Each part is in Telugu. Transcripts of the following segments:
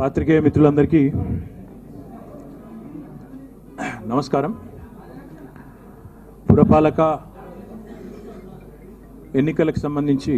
పాత్రికేయ మిత్రులందరికీ నమస్కారం పురపాలక ఎన్నికలకు సంబంధించి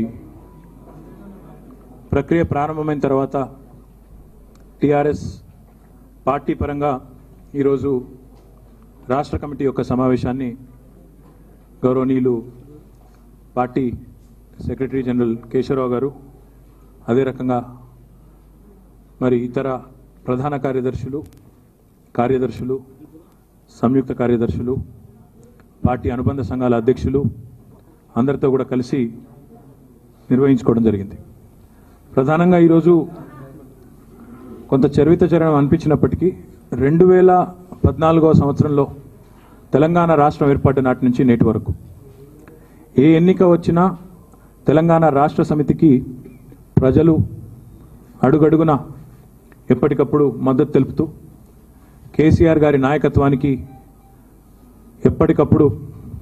ప్రక్రియ ప్రారంభమైన తర్వాత టిఆర్ఎస్ పార్టీ పరంగా ఈరోజు రాష్ట్ర కమిటీ యొక్క సమావేశాన్ని గౌరవనీయులు పార్టీ సెక్రటరీ జనరల్ కేశవరావు గారు అదే రకంగా మరి ఇతర ప్రధాన కార్యదర్శులు కార్యదర్శులు సంయుక్త కార్యదర్శులు పార్టీ అనుబంధ సంఘాల అధ్యక్షులు అందరితో కూడా కలిసి నిర్వహించుకోవడం జరిగింది ప్రధానంగా ఈరోజు కొంత చరివిత చరణం అనిపించినప్పటికీ రెండు వేల పద్నాలుగవ సంవత్సరంలో తెలంగాణ రాష్ట్రం ఏర్పాటు నాటి నుంచి నేటి వరకు ఏ ఎన్నిక వచ్చినా తెలంగాణ రాష్ట్ర సమితికి ప్రజలు అడుగడుగున ఎప్పటికప్పుడు మద్దతు తెలుపుతూ కేసీఆర్ గారి నాయకత్వానికి ఎప్పటికప్పుడు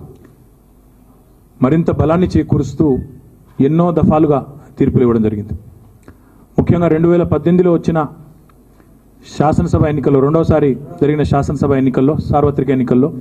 మరింత బలాన్ని చేకూరుస్తూ ఎన్నో దఫాలుగా తీర్పులు ఇవ్వడం జరిగింది ముఖ్యంగా రెండు వేల పద్దెనిమిదిలో వచ్చిన శాసనసభ ఎన్నికల్లో రెండవసారి జరిగిన శాసనసభ ఎన్నికల్లో సార్వత్రిక ఎన్నికల్లో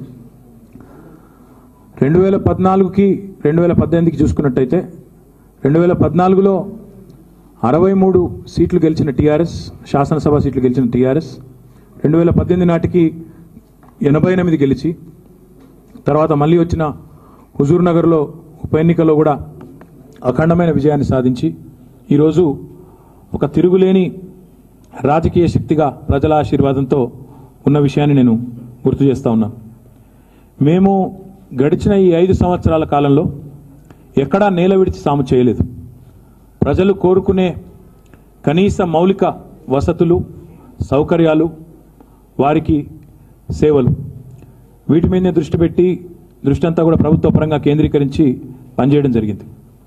రెండు వేల పద్నాలుగుకి రెండు వేల పద్దెనిమిదికి చూసుకున్నట్టయితే రెండు వేల పద్నాలుగులో అరవై మూడు సీట్లు గెలిచిన టీఆర్ఎస్ శాసనసభ సీట్లు గెలిచిన టీఆర్ఎస్ రెండు వేల పద్దెనిమిది నాటికి ఎనభై ఎనిమిది గెలిచి తర్వాత మళ్ళీ వచ్చిన హుజూర్ నగర్లో ఉప ఎన్నికల్లో కూడా అఖండమైన విజయాన్ని సాధించి ఈరోజు ఒక తిరుగులేని రాజకీయ శక్తిగా ప్రజల ఆశీర్వాదంతో ఉన్న విషయాన్ని నేను గుర్తు చేస్తా ఉన్నాను మేము గడిచిన ఈ ఐదు సంవత్సరాల కాలంలో ఎక్కడా నేల విడిచి సాము చేయలేదు ప్రజలు కోరుకునే కనీస మౌలిక వసతులు సౌకర్యాలు వారికి సేవలు వీటి మీదనే దృష్టి పెట్టి దృష్టి అంతా కూడా ప్రభుత్వ పరంగా కేంద్రీకరించి పనిచేయడం జరిగింది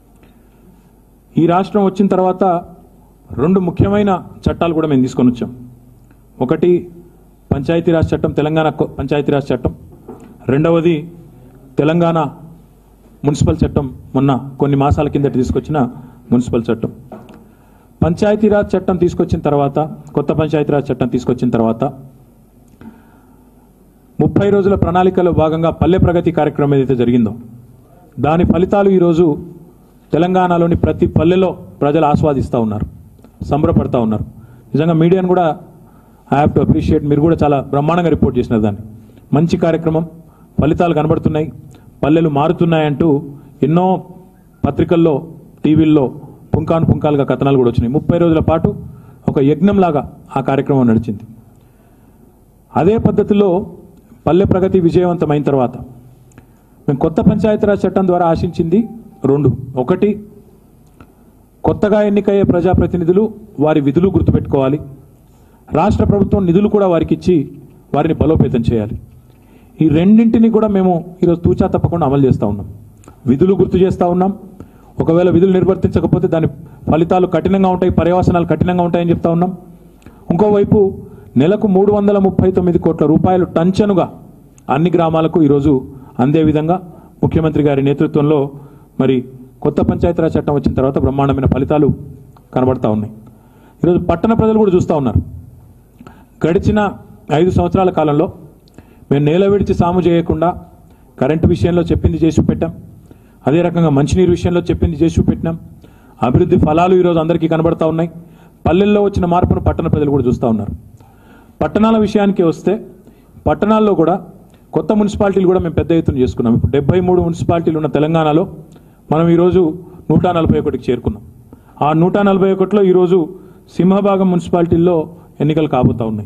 ఈ రాష్ట్రం వచ్చిన తర్వాత రెండు ముఖ్యమైన చట్టాలు కూడా మేము తీసుకొని వచ్చాం ఒకటి పంచాయతీరాజ్ చట్టం తెలంగాణ కొ- పంచాయతీరాజ్ చట్టం రెండవది తెలంగాణ మున్సిపల్ చట్టం మొన్న కొన్ని మాసాల కిందట తీసుకొచ్చిన మున్సిపల్ చట్టం పంచాయతీరాజ్ చట్టం తీసుకొచ్చిన తర్వాత కొత్త పంచాయతీరాజ్ చట్టం తీసుకొచ్చిన తర్వాత ముప్పై రోజుల ప్రణాళికలో భాగంగా పల్లె ప్రగతి కార్యక్రమం ఏదైతే జరిగిందో దాని ఫలితాలు ఈరోజు తెలంగాణలోని ప్రతి పల్లెలో ప్రజలు ఆస్వాదిస్తూ ఉన్నారు సంబరపడతా ఉన్నారు నిజంగా మీడియాను కూడా ఐ హ్యావ్ టు అప్రిషియేట్ మీరు కూడా చాలా బ్రహ్మాండంగా రిపోర్ట్ చేసినారు దాన్ని మంచి కార్యక్రమం ఫలితాలు కనబడుతున్నాయి పల్లెలు మారుతున్నాయంటూ ఎన్నో పత్రికల్లో టీవీల్లో పుంకాను పుంకాలుగా కథనాలు కూడా వచ్చినాయి ముప్పై రోజుల పాటు ఒక యజ్ఞంలాగా ఆ కార్యక్రమం నడిచింది అదే పద్ధతిలో పల్లె ప్రగతి విజయవంతమైన తర్వాత మేము కొత్త పంచాయతీరాజ్ చట్టం ద్వారా ఆశించింది రెండు ఒకటి కొత్తగా ఎన్నికయ్యే ప్రజాప్రతినిధులు వారి విధులు గుర్తుపెట్టుకోవాలి రాష్ట్ర ప్రభుత్వం నిధులు కూడా వారికి ఇచ్చి వారిని బలోపేతం చేయాలి ఈ రెండింటిని కూడా మేము ఈరోజు తూచా తప్పకుండా అమలు చేస్తూ ఉన్నాం విధులు గుర్తు చేస్తూ ఉన్నాం ఒకవేళ విధులు నిర్వర్తించకపోతే దాని ఫలితాలు కఠినంగా ఉంటాయి పర్యవసనాలు కఠినంగా ఉంటాయని చెప్తా ఉన్నాం ఇంకోవైపు నెలకు మూడు వందల ముప్పై తొమ్మిది కోట్ల రూపాయలు టంచనుగా అన్ని గ్రామాలకు ఈరోజు అందే విధంగా ముఖ్యమంత్రి గారి నేతృత్వంలో మరి కొత్త పంచాయతీరాజ్ చట్టం వచ్చిన తర్వాత బ్రహ్మాండమైన ఫలితాలు కనబడతా ఉన్నాయి ఈరోజు పట్టణ ప్రజలు కూడా చూస్తూ ఉన్నారు గడిచిన ఐదు సంవత్సరాల కాలంలో మేము నేల విడిచి సాము చేయకుండా కరెంటు విషయంలో చెప్పింది చేసి పెట్టాం అదే రకంగా మంచినీరు విషయంలో చెప్పింది చేసి పెట్టినాం అభివృద్ధి ఫలాలు ఈరోజు అందరికీ కనబడతా ఉన్నాయి పల్లెల్లో వచ్చిన మార్పును పట్టణ ప్రజలు కూడా చూస్తూ ఉన్నారు పట్టణాల విషయానికి వస్తే పట్టణాల్లో కూడా కొత్త మున్సిపాలిటీలు కూడా మేము పెద్ద ఎత్తున చేసుకున్నాం ఇప్పుడు డెబ్బై మూడు మున్సిపాలిటీలు ఉన్న తెలంగాణలో మనం ఈరోజు నూట నలభై ఒకటికి చేరుకున్నాం ఆ నూట నలభై ఒకటిలో ఈరోజు సింహభాగం మున్సిపాలిటీల్లో ఎన్నికలు కాబోతా ఉన్నాయి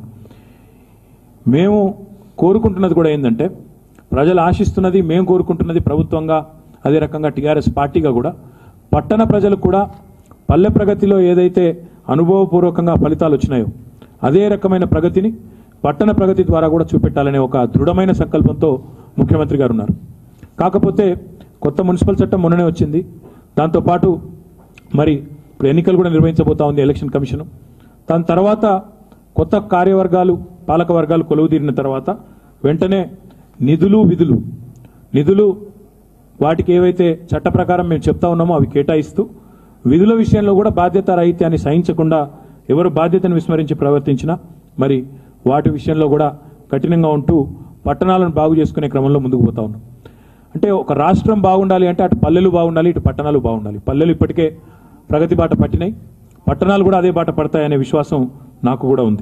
మేము కోరుకుంటున్నది కూడా ఏంటంటే ప్రజలు ఆశిస్తున్నది మేము కోరుకుంటున్నది ప్రభుత్వంగా అదే రకంగా టీఆర్ఎస్ పార్టీగా కూడా పట్టణ ప్రజలు కూడా పల్లె ప్రగతిలో ఏదైతే అనుభవపూర్వకంగా ఫలితాలు వచ్చినాయో అదే రకమైన ప్రగతిని పట్టణ ప్రగతి ద్వారా కూడా చూపెట్టాలనే ఒక దృఢమైన సంకల్పంతో ముఖ్యమంత్రి గారు ఉన్నారు కాకపోతే కొత్త మున్సిపల్ చట్టం మొన్ననే వచ్చింది దాంతోపాటు మరి ఇప్పుడు ఎన్నికలు కూడా నిర్వహించబోతా ఉంది ఎలక్షన్ కమిషన్ దాని తర్వాత కొత్త కార్యవర్గాలు పాలక వర్గాలు కొలువు తీరిన తర్వాత వెంటనే నిధులు విధులు నిధులు వాటికి ఏవైతే చట్ట ప్రకారం మేము చెప్తా ఉన్నామో అవి కేటాయిస్తూ విధుల విషయంలో కూడా బాధ్యత రాహిత్యాన్ని సహించకుండా ఎవరు బాధ్యతను విస్మరించి ప్రవర్తించినా మరి వాటి విషయంలో కూడా కఠినంగా ఉంటూ పట్టణాలను బాగు చేసుకునే క్రమంలో ముందుకు పోతా ఉన్నాం అంటే ఒక రాష్ట్రం బాగుండాలి అంటే అటు పల్లెలు బాగుండాలి ఇటు పట్టణాలు బాగుండాలి పల్లెలు ఇప్పటికే ప్రగతి బాట పట్టినాయి పట్టణాలు కూడా అదే బాట పడతాయనే విశ్వాసం నాకు కూడా ఉంది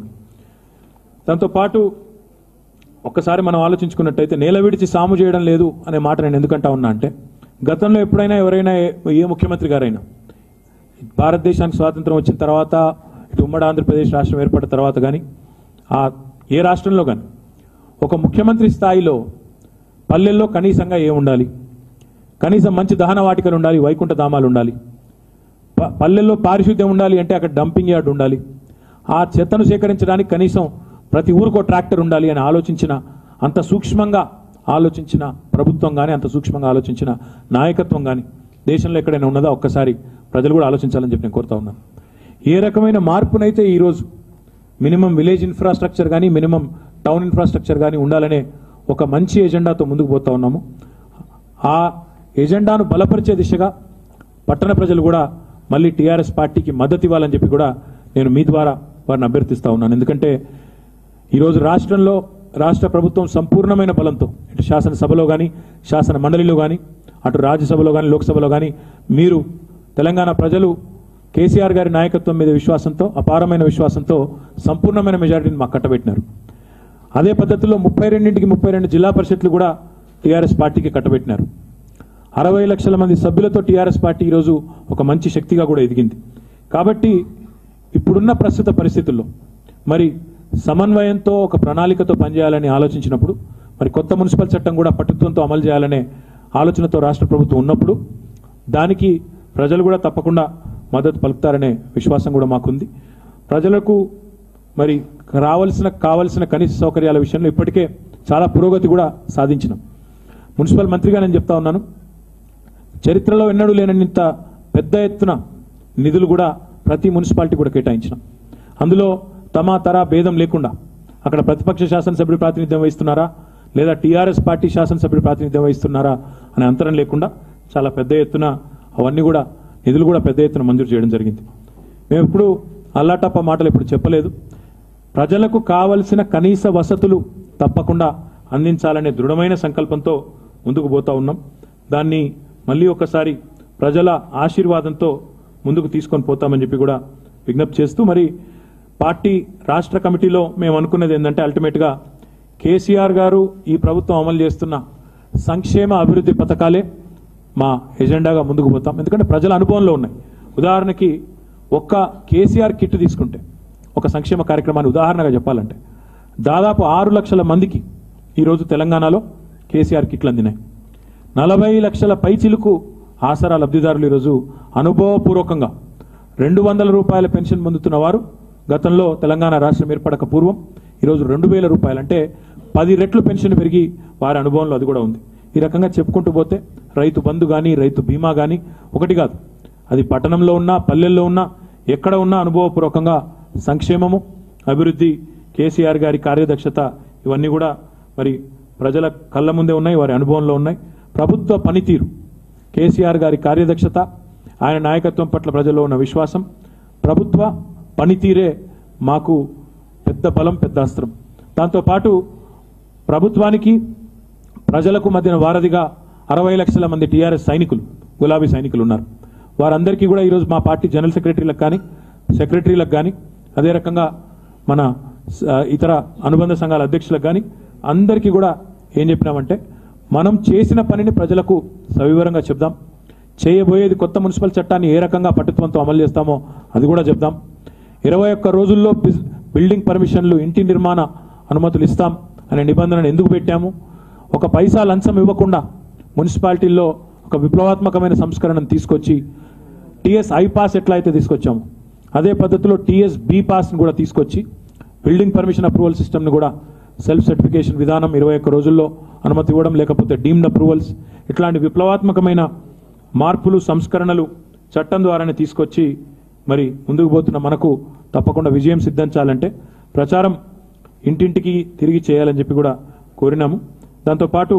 దాంతోపాటు ఒక్కసారి మనం ఆలోచించుకున్నట్టయితే నేల విడిచి సాము చేయడం లేదు అనే మాట నేను ఎందుకంటా ఉన్నా అంటే గతంలో ఎప్పుడైనా ఎవరైనా ఏ- ఏ ముఖ్యమంత్రి గారైనా భారతదేశానికి స్వాతంత్రం వచ్చిన తర్వాత ఇటు ఉమ్మడి ఆంధ్రప్రదేశ్ రాష్ట్రం ఏర్పడిన తర్వాత కానీ ఆ ఏ రాష్ట్రంలో కానీ ఒక ముఖ్యమంత్రి స్థాయిలో పల్లెల్లో కనీసంగా ఏ ఉండాలి కనీసం మంచి దహన వాటికలు ఉండాలి వైకుంఠ ధామాలు ఉండాలి ప- పల్లెల్లో పారిశుద్ధ్యం ఉండాలి అంటే అక్కడ డంపింగ్ యార్డ్ ఉండాలి ఆ చెత్తను సేకరించడానికి కనీసం ప్రతి ఊరికో ట్రాక్టర్ ఉండాలి అని ఆలోచించిన అంత సూక్ష్మంగా ఆలోచించిన ప్రభుత్వం కానీ అంత సూక్ష్మంగా ఆలోచించిన నాయకత్వం కానీ దేశంలో ఎక్కడైనా ఉన్నదా ఒక్కసారి ప్రజలు కూడా ఆలోచించాలని చెప్పి నేను కోరుతా ఉన్నాను ఏ రకమైన మార్పునైతే ఈరోజు మినిమం విలేజ్ ఇన్ఫ్రాస్ట్రక్చర్ కానీ మినిమం టౌన్ ఇన్ఫ్రాస్ట్రక్చర్ కానీ ఉండాలనే ఒక మంచి ఎజెండాతో ముందుకు పోతా ఉన్నాము ఆ ఎజెండాను బలపరిచే దిశగా పట్టణ ప్రజలు కూడా మళ్ళీ టీఆర్ఎస్ పార్టీకి మద్దతు ఇవ్వాలని చెప్పి కూడా నేను మీ ద్వారా వారిని అభ్యర్థిస్తా ఉన్నాను ఎందుకంటే ఈరోజు రాష్ట్రంలో రాష్ట్ర ప్రభుత్వం సంపూర్ణమైన బలంతో ఇటు శాసనసభలో కానీ శాసన మండలిలో కానీ అటు రాజ్యసభలో కానీ లోక్సభలో కానీ మీరు తెలంగాణ ప్రజలు కేసీఆర్ గారి నాయకత్వం మీద విశ్వాసంతో అపారమైన విశ్వాసంతో సంపూర్ణమైన మెజారిటీని మాకు కట్టబెట్టినారు అదే పద్ధతిలో ముప్పై రెండింటికి ముప్పై రెండు జిల్లా పరిషత్లు కూడా టీఆర్ఎస్ పార్టీకి కట్టబెట్టినారు అరవై లక్షల మంది సభ్యులతో టీఆర్ఎస్ పార్టీ ఈరోజు ఒక మంచి శక్తిగా కూడా ఎదిగింది కాబట్టి ఇప్పుడున్న ప్రస్తుత పరిస్థితుల్లో మరి సమన్వయంతో ఒక ప్రణాళికతో పనిచేయాలని ఆలోచించినప్పుడు మరి కొత్త మున్సిపల్ చట్టం కూడా పట్టుత్వంతో అమలు చేయాలనే ఆలోచనతో రాష్ట్ర ప్రభుత్వం ఉన్నప్పుడు దానికి ప్రజలు కూడా తప్పకుండా మద్దతు పలుకుతారనే విశ్వాసం కూడా మాకుంది ప్రజలకు మరి రావాల్సిన కావలసిన కనీస సౌకర్యాల విషయంలో ఇప్పటికే చాలా పురోగతి కూడా సాధించినాం మున్సిపల్ మంత్రిగా నేను చెప్తా ఉన్నాను చరిత్రలో ఎన్నడూ లేనంత పెద్ద ఎత్తున నిధులు కూడా ప్రతి మున్సిపాలిటీ కూడా కేటాయించినాం అందులో తమ తర భేదం లేకుండా అక్కడ ప్రతిపక్ష శాసనసభ్యుడు ప్రాతినిధ్యం వహిస్తున్నారా లేదా టీఆర్ఎస్ పార్టీ శాసనసభ్యుడు ప్రాతినిధ్యం వహిస్తున్నారా అనే అంతరం లేకుండా చాలా పెద్ద ఎత్తున అవన్నీ కూడా నిధులు కూడా పెద్ద ఎత్తున మంజూరు చేయడం జరిగింది మేము ఇప్పుడు అల్లాటప్ప మాటలు ఇప్పుడు చెప్పలేదు ప్రజలకు కావలసిన కనీస వసతులు తప్పకుండా అందించాలనే దృఢమైన సంకల్పంతో ముందుకు పోతా ఉన్నాం దాన్ని మళ్ళీ ఒకసారి ప్రజల ఆశీర్వాదంతో ముందుకు తీసుకొని పోతామని చెప్పి కూడా విజ్ఞప్తి చేస్తూ మరి పార్టీ రాష్ట్ర కమిటీలో మేము అనుకున్నది ఏంటంటే అల్టిమేట్గా కేసీఆర్ గారు ఈ ప్రభుత్వం అమలు చేస్తున్న సంక్షేమ అభివృద్ధి పథకాలే మా ఎజెండాగా ముందుకు పోతాం ఎందుకంటే ప్రజల అనుభవంలో ఉన్నాయి ఉదాహరణకి ఒక్క కేసీఆర్ కిట్ తీసుకుంటే ఒక సంక్షేమ కార్యక్రమాన్ని ఉదాహరణగా చెప్పాలంటే దాదాపు ఆరు లక్షల మందికి ఈరోజు తెలంగాణలో కేసీఆర్ కిట్లు అందినాయి నలభై లక్షల పైచిలుకు ఆసరా లబ్ధిదారులు ఈరోజు అనుభవపూర్వకంగా రెండు వందల రూపాయల పెన్షన్ పొందుతున్న వారు గతంలో తెలంగాణ రాష్ట్రం ఏర్పడక పూర్వం ఈరోజు రెండు వేల రూపాయలు అంటే పది రెట్లు పెన్షన్ పెరిగి వారి అనుభవంలో అది కూడా ఉంది ఈ రకంగా చెప్పుకుంటూ పోతే రైతు బంధు కానీ రైతు బీమా కానీ ఒకటి కాదు అది పట్టణంలో ఉన్నా పల్లెల్లో ఉన్నా ఎక్కడ ఉన్నా అనుభవపూర్వకంగా సంక్షేమము అభివృద్ధి కేసీఆర్ గారి కార్యదక్షత ఇవన్నీ కూడా మరి ప్రజల కళ్ళ ముందే ఉన్నాయి వారి అనుభవంలో ఉన్నాయి ప్రభుత్వ పనితీరు కేసీఆర్ గారి కార్యదక్షత ఆయన నాయకత్వం పట్ల ప్రజల్లో ఉన్న విశ్వాసం ప్రభుత్వ పనితీరే మాకు పెద్ద బలం పెద్ద అస్త్రం దాంతోపాటు ప్రభుత్వానికి ప్రజలకు మధ్యన వారధిగా అరవై లక్షల మంది టీఆర్ఎస్ సైనికులు గులాబీ సైనికులు ఉన్నారు వారందరికీ కూడా ఈరోజు మా పార్టీ జనరల్ సెక్రటరీలకు కానీ సెక్రటరీలకు కానీ అదే రకంగా మన స- ఇతర అనుబంధ సంఘాల అధ్యక్షులకు కానీ అందరికీ కూడా ఏం చెప్పినామంటే మనం చేసిన పనిని ప్రజలకు సవివరంగా చెప్దాం చేయబోయేది కొత్త మున్సిపల్ చట్టాన్ని ఏ రకంగా పట్టుత్వంతో అమలు చేస్తామో అది కూడా చెప్దాం ఇరవై ఒక్క రోజుల్లో బిజ్- బిల్డింగ్ పర్మిషన్లు ఇంటి నిర్మాణ అనుమతులు ఇస్తాం అనే నిబంధనను ఎందుకు పెట్టాము ఒక పైసా లంచం ఇవ్వకుండా మున్సిపాలిటీల్లో ఒక విప్లవాత్మకమైన సంస్కరణను తీసుకొచ్చి టీఎస్ ఐ పాస్ ఎట్లా అయితే తీసుకొచ్చాము అదే పద్ధతిలో టీఎస్ బి పాస్ని కూడా తీసుకొచ్చి బిల్డింగ్ పర్మిషన్ అప్రూవల్ సిస్టమ్ని కూడా సెల్ఫ్ సర్టిఫికేషన్ విధానం ఇరవై ఒక్క రోజుల్లో అనుమతి ఇవ్వడం లేకపోతే డీమ్డ్ అప్రూవల్స్ ఇట్లాంటి విప్లవాత్మకమైన మార్పులు సంస్కరణలు చట్టం ద్వారానే తీసుకొచ్చి మరి ముందుకు పోతున్న మనకు తప్పకుండా విజయం సిద్ధించాలంటే ప్రచారం ఇంటింటికి తిరిగి చేయాలని చెప్పి కూడా కోరినాము దాంతోపాటు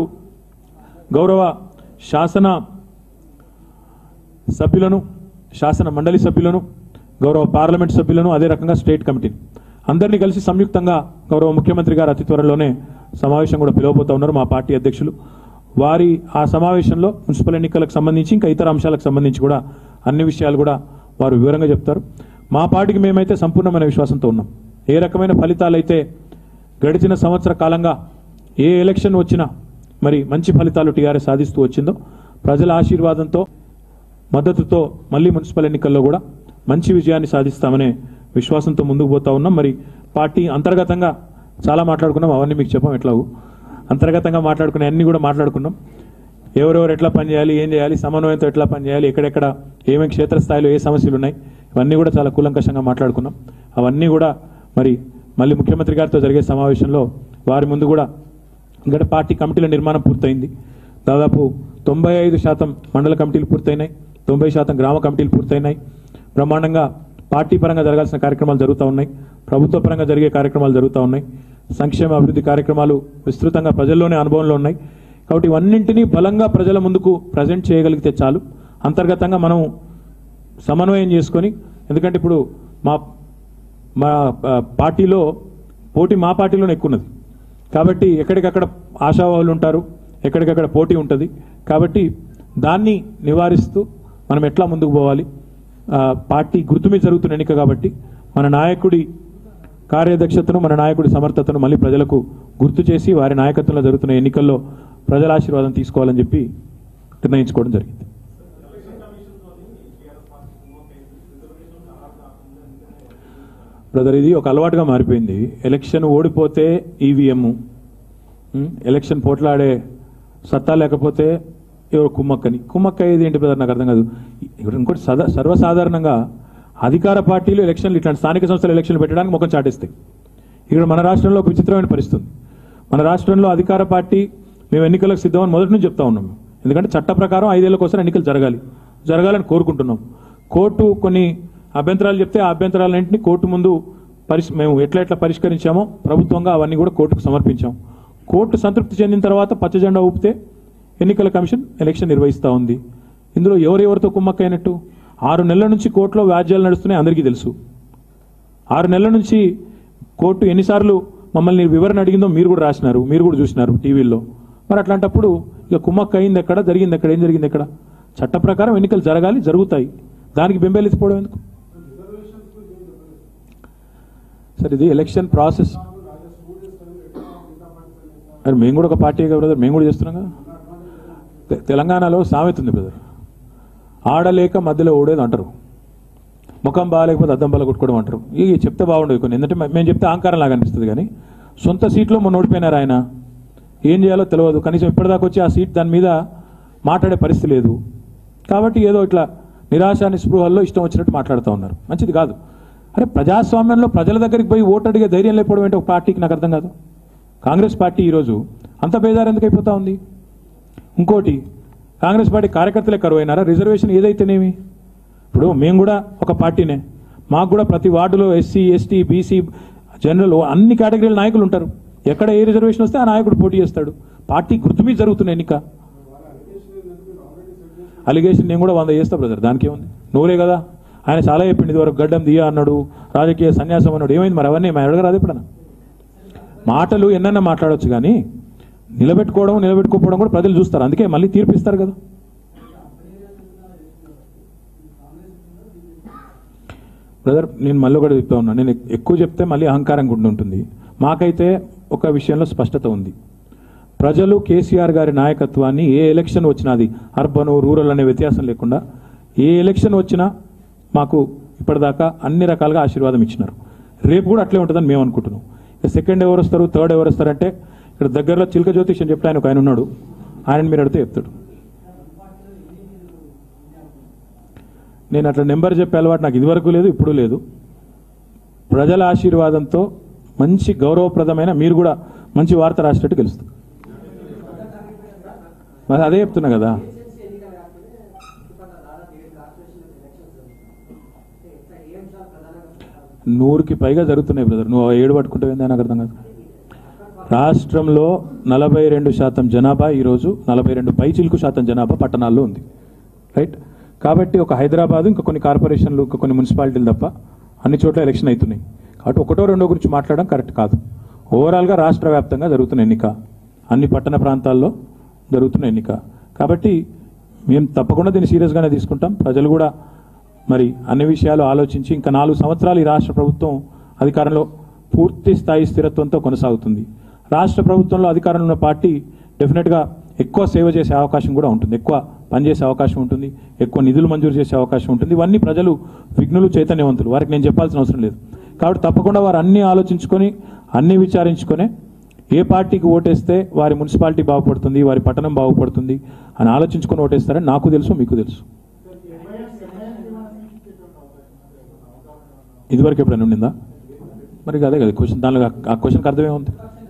గౌరవ శాసన సభ్యులను శాసన మండలి సభ్యులను గౌరవ పార్లమెంట్ సభ్యులను అదే రకంగా స్టేట్ కమిటీని అందరినీ కలిసి సంయుక్తంగా గౌరవ ముఖ్యమంత్రి గారు అతి త్వరలోనే సమావేశం కూడా పిలవబోతా ఉన్నారు మా పార్టీ అధ్యక్షులు వారి ఆ సమావేశంలో మున్సిపల్ ఎన్నికలకు సంబంధించి ఇంకా ఇతర అంశాలకు సంబంధించి కూడా అన్ని విషయాలు కూడా వారు వివరంగా చెప్తారు మా పార్టీకి మేమైతే సంపూర్ణమైన విశ్వాసంతో ఉన్నాం ఏ రకమైన ఫలితాలు అయితే గడిచిన సంవత్సర కాలంగా ఏ ఎలక్షన్ వచ్చినా మరి మంచి ఫలితాలు టీఆర్ఎస్ సాధిస్తూ వచ్చిందో ప్రజల ఆశీర్వాదంతో మద్దతుతో మళ్ళీ మున్సిపల్ ఎన్నికల్లో కూడా మంచి విజయాన్ని సాధిస్తామనే విశ్వాసంతో ముందుకు పోతా ఉన్నాం మరి పార్టీ అంతర్గతంగా చాలా మాట్లాడుకున్నాం అవన్నీ మీకు చెప్పాం ఎట్లాగూ అంతర్గతంగా మాట్లాడుకునే అన్ని కూడా మాట్లాడుకున్నాం ఎవరెవరు ఎట్లా పనిచేయాలి ఏం చేయాలి సమన్వయంతో ఎట్లా పనిచేయాలి ఎక్కడెక్కడ ఏమేమి క్షేత్రస్థాయిలో ఏ సమస్యలు ఉన్నాయి ఇవన్నీ కూడా చాలా కూలంకషంగా మాట్లాడుకున్నాం అవన్నీ కూడా మరి మళ్ళీ ముఖ్యమంత్రి గారితో జరిగే సమావేశంలో వారి ముందు కూడా ఇక్కడ పార్టీ కమిటీల నిర్మాణం పూర్తయింది దాదాపు తొంభై ఐదు శాతం మండల కమిటీలు పూర్తయినాయి తొంభై శాతం గ్రామ కమిటీలు పూర్తయినాయి బ్రహ్మాండంగా పార్టీ పరంగా జరగాల్సిన కార్యక్రమాలు జరుగుతూ ఉన్నాయి ప్రభుత్వ పరంగా జరిగే కార్యక్రమాలు జరుగుతూ ఉన్నాయి సంక్షేమ అభివృద్ధి కార్యక్రమాలు విస్తృతంగా ప్రజల్లోనే అనుభవంలో ఉన్నాయి కాబట్టి ఇవన్నింటినీ బలంగా ప్రజల ముందుకు ప్రజెంట్ చేయగలిగితే చాలు అంతర్గతంగా మనం సమన్వయం చేసుకొని ఎందుకంటే ఇప్పుడు మా మా ఆ, పార్టీలో పోటీ మా పార్టీలోనే ఎక్కువ ఉన్నది కాబట్టి ఎక్కడికక్కడ ఆశావాహులు ఉంటారు ఎక్కడికక్కడ పోటీ ఉంటుంది కాబట్టి దాన్ని నివారిస్తూ మనం ఎట్లా ముందుకు పోవాలి ఆ, పార్టీ గుర్తు మీద జరుగుతున్న ఎన్నిక కాబట్టి మన నాయకుడి కార్యదక్షతను మన నాయకుడి సమర్థతను మళ్ళీ ప్రజలకు గుర్తు చేసి వారి నాయకత్వంలో జరుగుతున్న ఎన్నికల్లో ప్రజల ఆశీర్వాదం తీసుకోవాలని చెప్పి నిర్ణయించుకోవడం జరిగింది బ్రదర్ ఇది ఒక అలవాటుగా మారిపోయింది ఎలక్షన్ ఓడిపోతే ఈవీఎం ఎలక్షన్ పోట్లాడే సత్తా లేకపోతే ఎవరు కుమ్మక్కని కుమ్మక్క ఏది ఏంటి బ్రదర్ నాకు అర్థం కాదు ఇప్పుడు ఇంకోటి సదా సర్వసాధారణంగా అధికార పార్టీలు ఎలక్షన్లు ఇట్లాంటి స్థానిక సంస్థల ఎలక్షన్లు పెట్టడానికి ముఖం చాటేస్తాయి ఇక్కడ మన రాష్ట్రంలో ఒక విచిత్రమైన పరిస్థితి ఉంది మన రాష్ట్రంలో అధికార పార్టీ మేము ఎన్నికలకు సిద్ధమని మొదటి నుంచి చెప్తా ఉన్నాం ఎందుకంటే చట్ట ప్రకారం ఐదేళ్లకోసం ఎన్నికలు జరగాలి జరగాలని కోరుకుంటున్నాం కోర్టు కొన్ని అభ్యంతరాలు చెప్తే ఆ అభ్యంతరాలన్నింటినీ కోర్టు ముందు పరిష్ మేము ఎట్లా ఎట్లా పరిష్కరించామో ప్రభుత్వంగా అవన్నీ కూడా కోర్టుకు సమర్పించాం కోర్టు సంతృప్తి చెందిన తర్వాత పచ్చ జెండా ఊపితే ఎన్నికల కమిషన్ ఎలక్షన్ నిర్వహిస్తూ ఉంది ఇందులో ఎవరెవరితో కుమ్మక్కైనట్టు ఆరు నెలల నుంచి కోర్టులో వ్యాజ్యాలు నడుస్తున్నాయి అందరికీ తెలుసు ఆరు నెలల నుంచి కోర్టు ఎన్నిసార్లు మమ్మల్ని వివరణ అడిగిందో మీరు కూడా రాసినారు మీరు కూడా చూసినారు టీవీల్లో మరి అట్లాంటప్పుడు ఇక కుమ్మక్క అయింది ఎక్కడ జరిగింది ఎక్కడ ఏం జరిగింది ఎక్కడ చట్ట ప్రకారం ఎన్నికలు జరగాలి జరుగుతాయి దానికి బెంబేలెత్తిపోవడం ఎందుకు సార్ ఇది ఎలక్షన్ ప్రాసెస్ మరి మేము కూడా ఒక పార్టీ కదా బ్రదర్ మేము కూడా చేస్తున్నాం కదా తె- తెలంగాణలో సామెత ఉంది బ్రదర్ ఆడలేక మధ్యలో ఓడేది అంటారు ముఖం బాగాలేకపోతే అద్దం బల కొట్టుకోవడం అంటారు ఇక చెప్తే బాగుండదు కొన్ని ఎందుకంటే మే- మేము చెప్తే అహంకారం లాగా అనిపిస్తుంది కానీ సొంత సీట్లో మొన్న ఓడిపోయినారు ఆయన ఏం చేయాలో తెలియదు కనీసం ఇప్పటిదాకా వచ్చి ఆ సీట్ దాని మీద మాట్లాడే పరిస్థితి లేదు కాబట్టి ఏదో ఇట్లా నిరాశ నిస్పృహల్లో ఇష్టం వచ్చినట్టు మాట్లాడుతూ ఉన్నారు మంచిది కాదు అరే ప్రజాస్వామ్యంలో ప్రజల దగ్గరికి పోయి ఓటు అడిగే ధైర్యం లేకపోవడం ఏంటో ఒక పార్టీకి నాకు అర్థం కాదు కాంగ్రెస్ పార్టీ ఈరోజు అంత బేదారు ఎందుకు అయిపోతా ఉంది ఇంకోటి కాంగ్రెస్ పార్టీ కార్యకర్తలే కరువు అయినారా రిజర్వేషన్ ఏదైతేనేమి ఇప్పుడు మేము కూడా ఒక పార్టీనే మాకు కూడా ప్రతి వార్డులో ఎస్సీ ఎస్టీ బీసీ జనరల్ అన్ని కేటగిరీల నాయకులు ఉంటారు ఎక్కడ ఏ రిజర్వేషన్ వస్తే ఆ నాయకుడు పోటీ చేస్తాడు పార్టీ గుర్తు మీద జరుగుతున్న ఎన్నిక అలిగేషన్ నేను కూడా వంద చేస్తా బ్రదర్ దానికి ఏముంది నువ్వులే కదా ఆయన చాలా చెప్పింది ఇదివరకు గడ్డం దియా అన్నాడు రాజకీయ సన్యాసం అన్నాడు ఏమైంది మరి అవన్నీ మేము అడగరాదు ఎప్పుడన్నా మాటలు ఎన్నన్నా మాట్లాడొచ్చు కానీ నిలబెట్టుకోవడం నిలబెట్టుకోకపోవడం కూడా ప్రజలు చూస్తారు అందుకే మళ్ళీ తీర్పు ఇస్తారు కదా బ్రదర్ నేను మళ్ళీ ఒకటి చెప్తా ఉన్నా నేను ఎక్- ఎక్కువ చెప్తే మళ్ళీ అహంకారం గుండి ఉంటుంది మాకైతే ఒక విషయంలో స్పష్టత ఉంది ప్రజలు కేసీఆర్ గారి నాయకత్వాన్ని ఏ ఎలక్షన్ వచ్చినా అది అర్బన్ రూరల్ అనే వ్యత్యాసం లేకుండా ఏ ఎలక్షన్ వచ్చినా మాకు ఇప్పటిదాకా అన్ని రకాలుగా ఆశీర్వాదం ఇచ్చినారు రేపు కూడా అట్లే ఉంటుందని మేము అనుకుంటున్నాం ఇక సెకండ్ ఎవరు వస్తారు థర్డ్ ఎవరు వస్తారంటే ఇక్కడ దగ్గరలో చిలక జ్యోతిష్ అని చెప్తే ఆయన ఒక ఆయన ఉన్నాడు ఆయన మీరు అడిగితే చెప్తాడు నేను అట్లా నెంబర్ చెప్పే అలవాటు నాకు ఇదివరకు లేదు ఇప్పుడు లేదు ప్రజల ఆశీర్వాదంతో మంచి గౌరవప్రదమైన మీరు కూడా మంచి వార్త రాసేటట్టు గెలుస్తుంది మరి అదే చెప్తున్నా కదా నూరుకి పైగా జరుగుతున్నాయి బ్రదర్ నువ్వు ఆ ఏడు పట్టుకుంటావు నాకు అర్థం కాదు రాష్ట్రంలో నలభై రెండు శాతం జనాభా ఈరోజు నలభై రెండు పైచిలుకు శాతం జనాభా పట్టణాల్లో ఉంది రైట్ కాబట్టి ఒక హైదరాబాద్ ఇంకా కొన్ని కార్పొరేషన్లు ఇంకా కొన్ని మున్సిపాలిటీలు తప్ప అన్ని చోట్ల ఎలక్షన్ అవుతున్నాయి కాబట్టి ఒకటో రెండో గురించి మాట్లాడడం కరెక్ట్ కాదు ఓవరాల్గా రాష్ట్ర వ్యాప్తంగా జరుగుతున్న ఎన్నిక అన్ని పట్టణ ప్రాంతాల్లో జరుగుతున్న ఎన్నిక కాబట్టి మేము తప్పకుండా దీన్ని సీరియస్గానే తీసుకుంటాం ప్రజలు కూడా మరి అన్ని విషయాలు ఆలోచించి ఇంకా నాలుగు సంవత్సరాలు ఈ రాష్ట్ర ప్రభుత్వం అధికారంలో పూర్తి స్థాయి స్థిరత్వంతో కొనసాగుతుంది రాష్ట్ర ప్రభుత్వంలో అధికారంలో ఉన్న పార్టీ డెఫినెట్గా ఎక్కువ సేవ చేసే అవకాశం కూడా ఉంటుంది ఎక్కువ పనిచేసే అవకాశం ఉంటుంది ఎక్కువ నిధులు మంజూరు చేసే అవకాశం ఉంటుంది ఇవన్నీ ప్రజలు విఘ్నులు చైతన్యవంతులు వారికి నేను చెప్పాల్సిన అవసరం లేదు కాబట్టి తప్పకుండా వారు అన్ని ఆలోచించుకొని అన్ని విచారించుకొని ఏ పార్టీకి ఓటేస్తే వారి మున్సిపాలిటీ బాగుపడుతుంది వారి పట్టణం బాగుపడుతుంది అని ఆలోచించుకొని ఓటేస్తారని నాకు తెలుసు మీకు తెలుసు ఇదివరకు ఎప్పుడైనా ఉండిందా మరి అదే కదా క్వశ్చన్ దానిలో ఆ- ఆ క్వశ్చన్కి అర్థమే ఉంది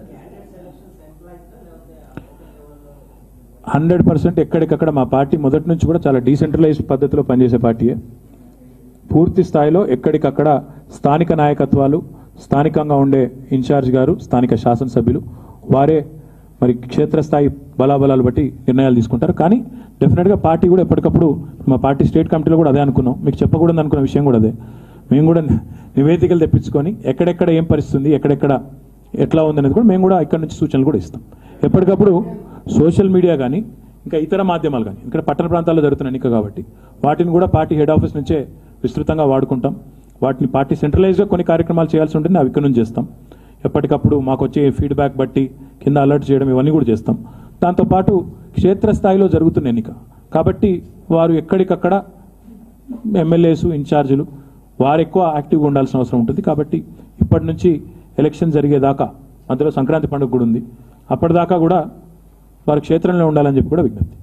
హండ్రెడ్ పర్సెంట్ ఎక్కడికక్కడ మా పార్టీ మొదటి నుంచి కూడా చాలా డీసెంట్రలైజ్ పద్ధతిలో పనిచేసే పార్టీయే పూర్తి స్థాయిలో ఎక్కడికక్కడ స్థానిక నాయకత్వాలు స్థానికంగా ఉండే ఇన్ఛార్జ్ గారు స్థానిక శాసనసభ్యులు వారే మరి క్షేత్రస్థాయి బలాబలాలు బట్టి నిర్ణయాలు తీసుకుంటారు కానీ డెఫినెట్గా పార్టీ కూడా ఎప్పటికప్పుడు మా పార్టీ స్టేట్ కమిటీలో కూడా అదే అనుకున్నాం మీకు చెప్పకూడదు అనుకున్న విషయం కూడా అదే మేము కూడా నివేదికలు తెప్పించుకొని ఎక్కడెక్కడ ఏం పరిస్థితి ఉంది ఎక్కడెక్కడ ఎట్లా ఉందనేది కూడా మేము కూడా ఇక్కడ నుంచి సూచనలు కూడా ఇస్తాం ఎప్పటికప్పుడు సోషల్ మీడియా కానీ ఇంకా ఇతర మాధ్యమాలు కానీ ఇక్కడ పట్టణ ప్రాంతాల్లో జరుగుతున్న ఎన్నిక కాబట్టి వాటిని కూడా పార్టీ హెడ్ ఆఫీస్ నుంచే విస్తృతంగా వాడుకుంటాం వాటిని పార్టీ సెంట్రలైజ్గా కొన్ని కార్యక్రమాలు చేయాల్సి ఉంటుంది అవి ఇక్కడ నుంచి చేస్తాం ఎప్పటికప్పుడు మాకు వచ్చే ఫీడ్బ్యాక్ బట్టి కింద అలర్ట్ చేయడం ఇవన్నీ కూడా చేస్తాం దాంతోపాటు క్షేత్రస్థాయిలో జరుగుతున్న ఎన్నిక కాబట్టి వారు ఎక్కడికక్కడ ఎమ్మెల్యేస్ ఇన్ఛార్జీలు వారు ఎక్కువ యాక్టివ్గా ఉండాల్సిన అవసరం ఉంటుంది కాబట్టి ఇప్పటి నుంచి ఎలక్షన్ జరిగేదాకా మధ్యలో సంక్రాంతి పండుగ కూడా ఉంది అప్పటిదాకా కూడా వారు క్షేత్రంలో ఉండాలని చెప్పి కూడా విజ్ఞప్తి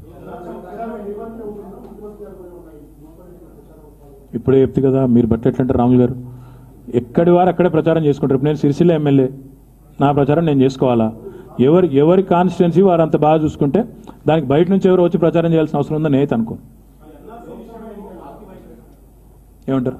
ఇప్పుడే చెప్తే కదా మీరు బట్టి ఎట్లంటే రాములు గారు ఎక్కడి వారు అక్కడే ప్రచారం చేసుకుంటారు ఇప్పుడు నేను సిరిసిల్ల ఎమ్మెల్యే నా ప్రచారం నేను చేసుకోవాలా ఎవరి ఎవరి కాన్స్టిట్యున్సీ వారు అంత బాగా చూసుకుంటే దానికి బయట నుంచి ఎవరు వచ్చి ప్రచారం చేయాల్సిన అవసరం ఉందని నేనైతే అనుకోను ఏమంటారు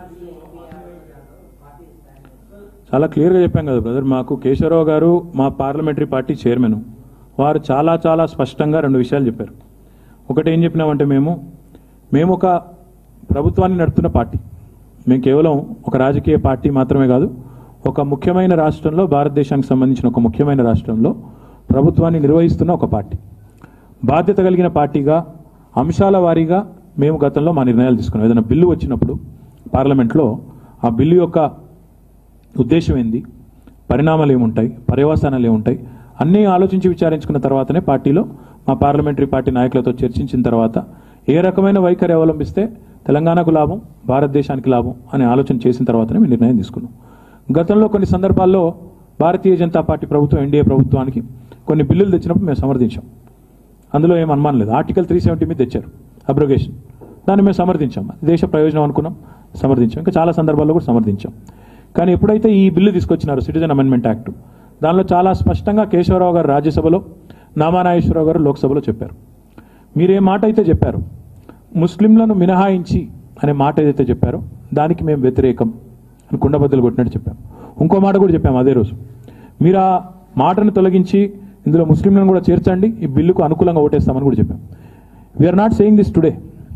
చాలా క్లియర్గా చెప్పాం కదా బ్రదర్ మాకు కేశవరావు గారు మా పార్లమెంటరీ పార్టీ చైర్మన్ వారు చాలా చాలా స్పష్టంగా రెండు విషయాలు చెప్పారు ఒకటి ఏం చెప్పినామంటే మేము మేము ఒక ప్రభుత్వాన్ని నడుపుతున్న పార్టీ మేము కేవలం ఒక రాజకీయ పార్టీ మాత్రమే కాదు ఒక ముఖ్యమైన రాష్ట్రంలో భారతదేశానికి సంబంధించిన ఒక ముఖ్యమైన రాష్ట్రంలో ప్రభుత్వాన్ని నిర్వహిస్తున్న ఒక పార్టీ బాధ్యత కలిగిన పార్టీగా అంశాల వారీగా మేము గతంలో మా నిర్ణయాలు తీసుకున్నాం ఏదైనా బిల్లు వచ్చినప్పుడు పార్లమెంట్లో ఆ బిల్లు యొక్క ఉద్దేశం ఏంది పరిణామాలు ఏముంటాయి పర్యవసానాలు ఏముంటాయి అన్నీ ఆలోచించి విచారించుకున్న తర్వాతనే పార్టీలో మా పార్లమెంటరీ పార్టీ నాయకులతో చర్చించిన తర్వాత ఏ రకమైన వైఖరి అవలంబిస్తే తెలంగాణకు లాభం భారతదేశానికి లాభం అనే ఆలోచన చేసిన తర్వాతనే మేము నిర్ణయం తీసుకున్నాం గతంలో కొన్ని సందర్భాల్లో భారతీయ జనతా పార్టీ ప్రభుత్వం ఎన్డీఏ ప్రభుత్వానికి కొన్ని బిల్లులు తెచ్చినప్పుడు మేము సమర్థించాం అందులో ఏం అనుమానం లేదు ఆర్టికల్ త్రీ సెవెంటీ మీద తెచ్చారు అబ్రోగేషన్ దాన్ని మేము సమర్థించాం అది దేశ ప్రయోజనం అనుకున్నాం సమర్థించాం ఇంకా చాలా సందర్భాల్లో కూడా సమర్థించాం కానీ ఎప్పుడైతే ఈ బిల్లు తీసుకొచ్చినారో సిటిజన్ అమెండ్మెంట్ యాక్ట్ దానిలో చాలా స్పష్టంగా కేశవరావు గారు రాజ్యసభలో నామానాగేశ్వరరావు గారు లోక్సభలో చెప్పారు మీరు ఏ మాట అయితే చెప్పారు ముస్లింలను మినహాయించి అనే మాట ఏదైతే చెప్పారో దానికి మేము వ్యతిరేకం అని కుండబద్దలు కొట్టినట్టు చెప్పాం ఇంకో మాట కూడా చెప్పాము అదే రోజు మీరు ఆ మాటను తొలగించి ఇందులో ముస్లింలను కూడా చేర్చండి ఈ బిల్లుకు అనుకూలంగా ఓటేస్తామని కూడా చెప్పాం we're not saying this today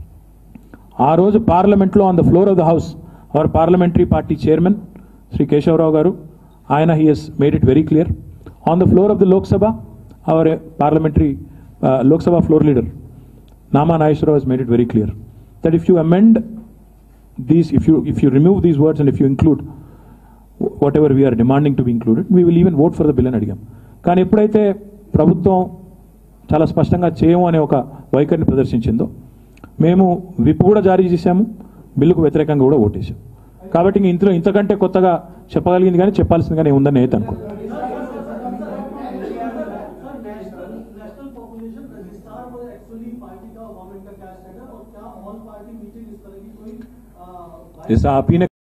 ఆ రోజు పార్లమెంట్లో on the floor of the house our parliamentary party chairman Shri Keshava Rao garu ఆయన he he's made it very clear on the floor of the Lok Sabha our parliamentary Lok Sabha floor leader Nama Naishwara has made it very clear that if you amend these, if you if you remove these words and if you include wh- whatever we are demanding to be included, we will even vote for the bill అని అడిగాం కానీ ఎప్పుడైతే ప్రభుత్వం చాలా స్పష్టంగా చేయము అనే ఒక వైఖరిని ప్రదర్శించిందో మేము విప్ కూడా జారీ చేశాము బిల్లుకు వ్యతిరేకంగా కూడా ఓటేశాం కాబట్టి ఇంక ఇందులో ఇంతకంటే కొత్తగా చెప్పగలిగింది కానీ చెప్పాల్సింది కానీ ఉందని అయితే అనుకో नेशनल पॉपुलेशन रजिस्ट्रार वो एक्चुअली पार्टी का गवर्नमेंट का क्या स्टैंडर्ड और क्या ऑल पार्टी मीटिंग इस तरह की कोई अ, जैसा आप ही ने